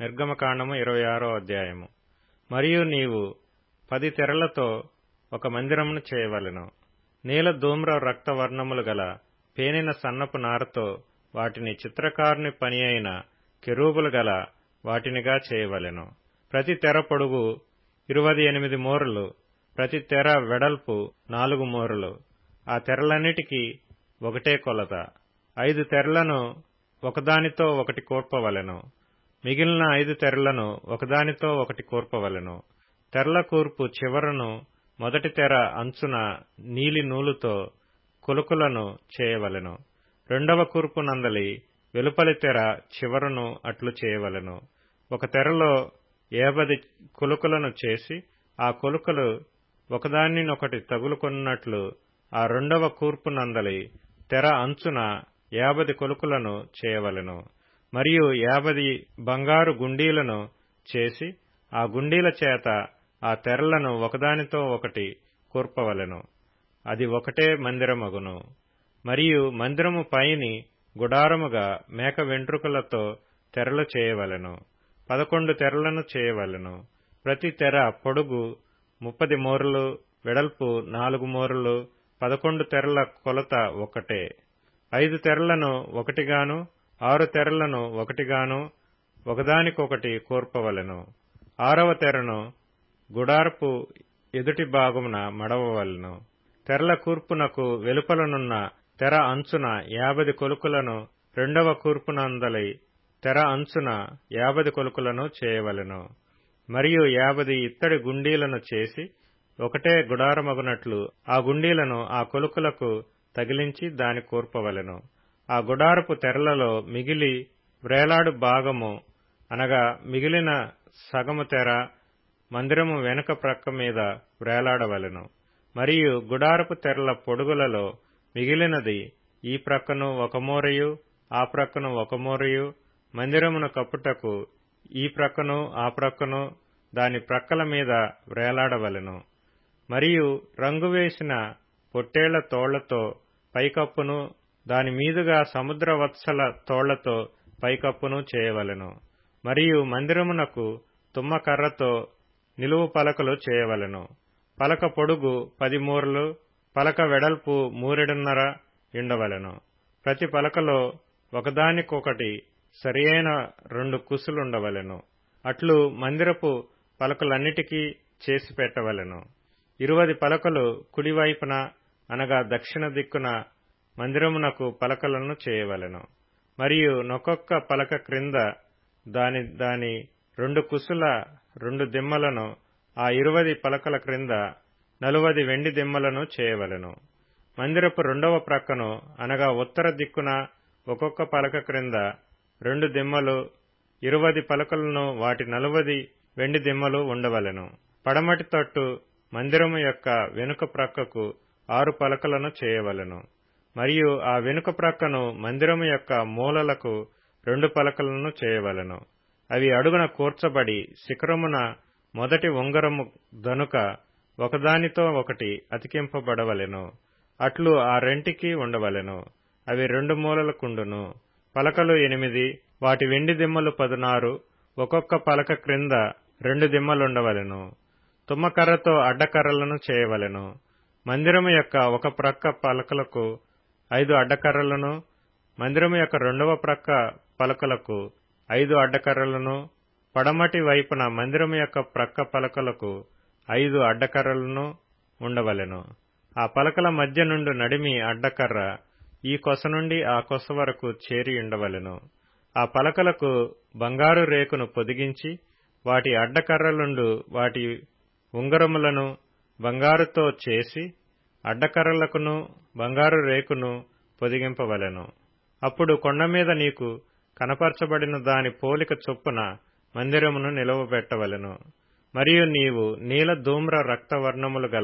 నిర్గమకాండము ఇరవై ఆరో అధ్యాయము మరియు నీవు పది తెరలతో ఒక మందిరమును చేయవలెను నీల ధూమ్ర రక్త వర్ణములు గల పేనిన సన్నపు నారతో వాటిని చిత్రకారుని పని అయిన కెరూబులు గల వాటినిగా చేయవలెను ప్రతి తెర పొడుగు ఇరువది ఎనిమిది మోరులు ప్రతి తెర వెడల్పు నాలుగు మోరులు ఆ తెరలన్నిటికీ ఒకటే కొలత ఐదు తెరలను ఒకదానితో ఒకటి కూర్పవలెను మిగిలిన ఐదు తెరలను ఒకదానితో ఒకటి కూర్పవలెను తెరల కూర్పు చివరను మొదటి తెర అంచున నీలి నూలుతో కులుకులను చేయవలెను రెండవ కూర్పు నందలి వెలుపలి తెర చివరను అట్లు చేయవలెను ఒక తెరలో ఏబది కులుకులను చేసి ఆ కులుకలు ఒకదానినొకటి తగులుకొన్నట్లు ఆ రెండవ కూర్పు నందలి తెర అంచున యాభది కొలుకులను చేయవలెను మరియు యాభది బంగారు గుండీలను చేసి ఆ గుండీల చేత ఆ తెరలను ఒకదానితో ఒకటి కూర్పవలెను అది ఒకటే మందిరమగును మరియు మందిరము పైని గుడారముగా మేక వెంట్రుకలతో తెరలు చేయవలెను పదకొండు తెరలను చేయవలెను ప్రతి తెర పొడుగు ముప్పది మోరులు వెడల్పు నాలుగు మోరులు పదకొండు తెరల కొలత ఒకటే ఐదు తెరలను ఒకటిగాను ఆరు తెరలను ఒకటిగాను ఒకదానికొకటి కూర్పవలెను ఆరవ తెరను గుడారపు ఎదుటి భాగమున మడవవలెను తెరల కూర్పునకు వెలుపలనున్న తెర అంచున యాభది కొలుకులను రెండవ కూర్పునందలి తెర అంచున యాభది కొలుకులను చేయవలెను మరియు యాభది ఇత్తడి గుండీలను చేసి ఒకటే గుడారమగునట్లు ఆ గుండీలను ఆ కొలుకులకు తగిలించి దాని కూర్పవలెను ఆ గుడారపు తెరలలో మిగిలి వ్రేలాడు భాగము అనగా మిగిలిన సగము తెర మందిరము వెనుక ప్రక్క మీద వ్రేలాడవలెను మరియు గుడారపు తెరల పొడుగులలో మిగిలినది ఈ ప్రక్కను ఒక మోరయు ఆ ప్రక్కను ఒక మోరయు మందిరమును కప్పుటకు ఈ ప్రక్కను ఆ ప్రక్కను దాని ప్రక్కల మీద వ్రేలాడవలెను మరియు రంగు వేసిన పొట్టేళ్ల తోళ్లతో పైకప్పును దాని మీదుగా సముద్ర వత్సల తోళ్లతో పైకప్పును చేయవలెను మరియు మందిరమునకు తుమ్మకర్రతో నిలువు పలకలు చేయవలెను పలక పొడుగు పది మూరలు పలక వెడల్పు మూరెడున్నర ఉండవలెను ప్రతి పలకలో ఒకదానికొకటి సరియైన రెండు కుసులుండవలెను అట్లు మందిరపు పలకలన్నిటికీ చేసి పెట్టవలెను ఇరువది పలకలు కుడివైపున అనగా దక్షిణ దిక్కున మందిరమునకు పలకలను చేయవలెను మరియు నొక్కొక్క పలక క్రింద దాని దాని రెండు కుసుల రెండు దిమ్మలను ఆ ఇరువది పలకల క్రింద నలువది వెండి దిమ్మలను చేయవలెను మందిరపు రెండవ ప్రక్కను అనగా ఉత్తర దిక్కున ఒక్కొక్క పలక క్రింద రెండు దిమ్మలు ఇరువది పలకలను వాటి నలువది వెండి దిమ్మలు ఉండవలెను పడమటి తట్టు మందిరము యొక్క వెనుక ప్రక్కకు ఆరు పలకలను చేయవలెను మరియు ఆ వెనుక ప్రక్కను మందిరము యొక్క మూలలకు రెండు పలకలను చేయవలెను అవి అడుగున కూర్చబడి శిఖరమున మొదటి ఉంగరము దనుక ఒకదానితో ఒకటి అతికింపబడవలెను అట్లు ఆ రెంటికి ఉండవలెను అవి రెండు మూలలకుండును పలకలు ఎనిమిది వాటి వెండి దిమ్మలు పదునారు ఒక్కొక్క పలక క్రింద రెండు దిమ్మలుండవలెను తుమ్మకర్రతో అడ్డకర్రలను చేయవలెను మందిరము యొక్క ఒక ప్రక్క పలకలకు ఐదు అడ్డకర్రలను మందిరము యొక్క రెండవ ప్రక్క పలకలకు ఐదు అడ్డకర్రలను పడమటి వైపున మందిరము యొక్క ప్రక్క పలకలకు ఐదు అడ్డకర్రలను ఉండవలెను ఆ పలకల మధ్య నుండి నడిమి అడ్డకర్ర ఈ కొస నుండి ఆ కొస వరకు చేరి ఉండవలెను ఆ పలకలకు బంగారు రేకును పొదిగించి వాటి అడ్డకర్రలుండు వాటి ఉంగరములను బంగారుతో చేసి అడ్డకర్రలకును బంగారు రేకును పొదిగింపవలెను అప్పుడు కొండ మీద నీకు కనపరచబడిన దాని పోలిక చొప్పున మందిరమును నిలవబెట్టవలెను మరియు నీవు నీల ధూమ్ర రక్తవర్ణములు గల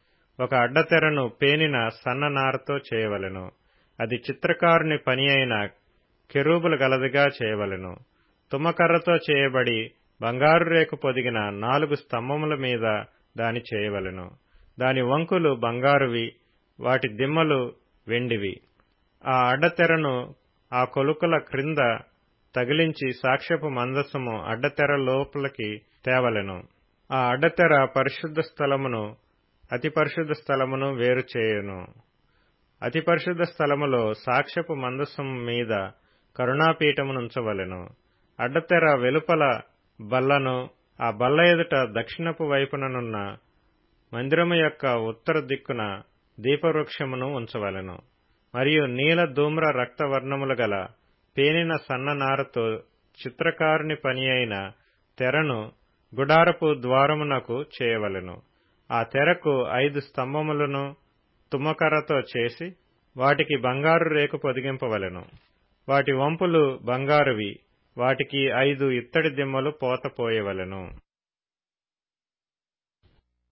ఒక అడ్డతెరను పేనిన సన్న నారతో చేయవలెను అది చిత్రకారుని పని అయిన కెరూబులు గలదిగా చేయవలెను తుమ్మకర్రతో చేయబడి బంగారు రేకు పొదిగిన నాలుగు స్తంభముల మీద దాని చేయవలెను దాని వంకులు బంగారువి వాటి దిమ్మలు వెండివి ఆ అడ్డతెరను ఆ కొలుకల క్రింద తగిలించి సాక్ష్యపు మందసము అడ్డతెర లోపలికి తేవలెను ఆ అడ్డతెర పరిశుద్ధ స్థలమును అతి పరిశుద్ధ స్థలమును వేరు చేయును అతి పరిశుద్ధ స్థలములో సాక్ష్యపు మందసము మీద కరుణాపీఠమునుంచవలెను అడ్డతెర వెలుపల బల్లను ఆ బల్ల ఎదుట దక్షిణపు వైపుననున్న మందిరము యొక్క ఉత్తర దిక్కున దీపవృక్షమును ఉంచవలెను మరియు నీల ధూమ్ర రక్తవర్ణములు గల పేనిన సన్న నారతో చిత్రకారుని పని అయిన తెరను గుడారపు ద్వారమునకు చేయవలెను ఆ తెరకు ఐదు స్తంభములను తుమ్మకర్రతో చేసి వాటికి బంగారు రేకు పొదిగింపవలెను వాటి వంపులు బంగారువి వాటికి ఐదు ఇత్తడి దిమ్మలు పోత పోయవలెను